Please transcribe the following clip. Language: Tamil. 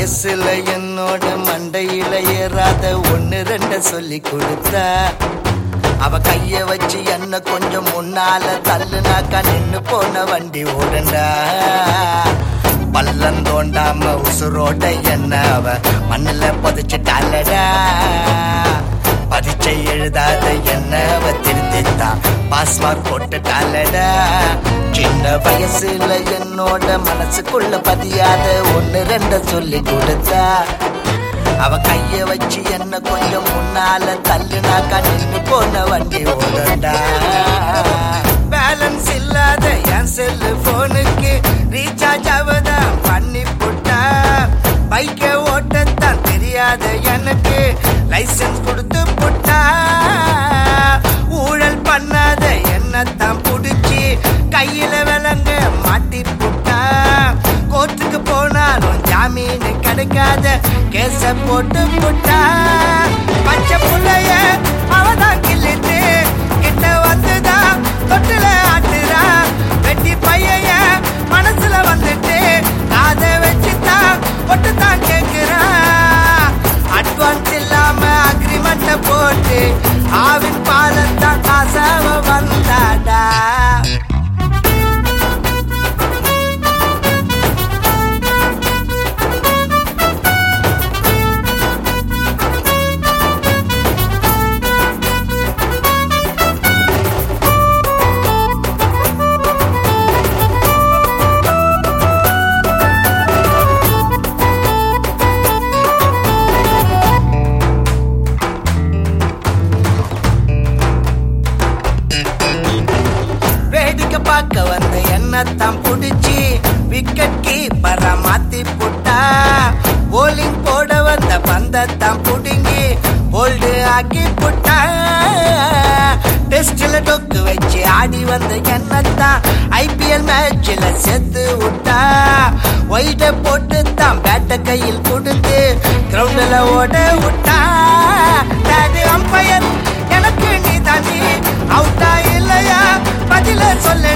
வயசுல என்னோட மண்டையில ஏறாத ஒன்னு ரெண்ட சொல்லி கொடுத்தா அவ கைய வச்சு என்ன கொஞ்சம் முன்னால தள்ளுனாக்கா நின்னு போன வண்டி ஓடுண்டா பள்ளம் தோண்டாம உசுரோட என்ன அவ மண்ணுல புதைச்சிட்டாலடா பரீட்சை எழுதாத என்ன அவ திருத்தித்தான் பாஸ்மார்க் போட்டுட்டாலடா சின்ன வயசுல என்னோட மனசுக்குள்ள பதியாத ஒன்னு ரெண்ட சொல்லி கொடுத்தா அவ கைய வச்சு என்ன கொஞ்சம் முன்னால தள்ளுனாக்கா நின்று போன வண்டி ஓடண்டா பேலன்ஸ் இல்லாத என் செல்லு போனுக்கு ரீசார்ஜ் அவதான் பண்ணி புட்டா பைக்கை ஓட்டத்தான் தெரியாத எனக்கு லைசன்ஸ் கொடுத்து புட்டா ஊழல் பண்ணாத என்னத்தான் புடிச்சு கையில விலங்க மாட்டி புட்டா கோர்ட்டுக்கு போனாலும் ஜாமீன் கிடைக்காத கேச போட்டு புட்டா பச்சை புள்ளைய அவதான் கிள்ளிட்டு கிட்ட வந்துதான் தொட்டுல ஆட்டுறா வெட்டி பைய மனசுல வந்துட்டு காத வச்சுதான் ஒட்டு தான் கேக்குறா அட்வான்ஸ் இல்லாம அக்ரிமெண்ட போட்டு ஆவின் பாலத்தான் காசாவ வந்தாடா வேடிக்கை பார்க்க வந்த எண்ணத்தான் புடிச்சு விக்கெட் கீப்பரா மாத்தி புட்டா போலிங் போட வந்த பந்தத்தான் புடுங்கி ஹோல்டு ஆக்கி புட்டா டெஸ்ட்ல டொக்கு வச்சு ஆடி வந்த எண்ணத்தான் ஐபிஎல் மேட்ச்ல செத்து விட்டா ஒயிட போட்டு தான் பேட்ட கையில் கொடுத்து கிரவுண்ட்ல ஓட விட்டா டாடி அம்பையர் எனக்கு நீ தாண்டி அவுட்டா இல்லையா பதில சொல்ல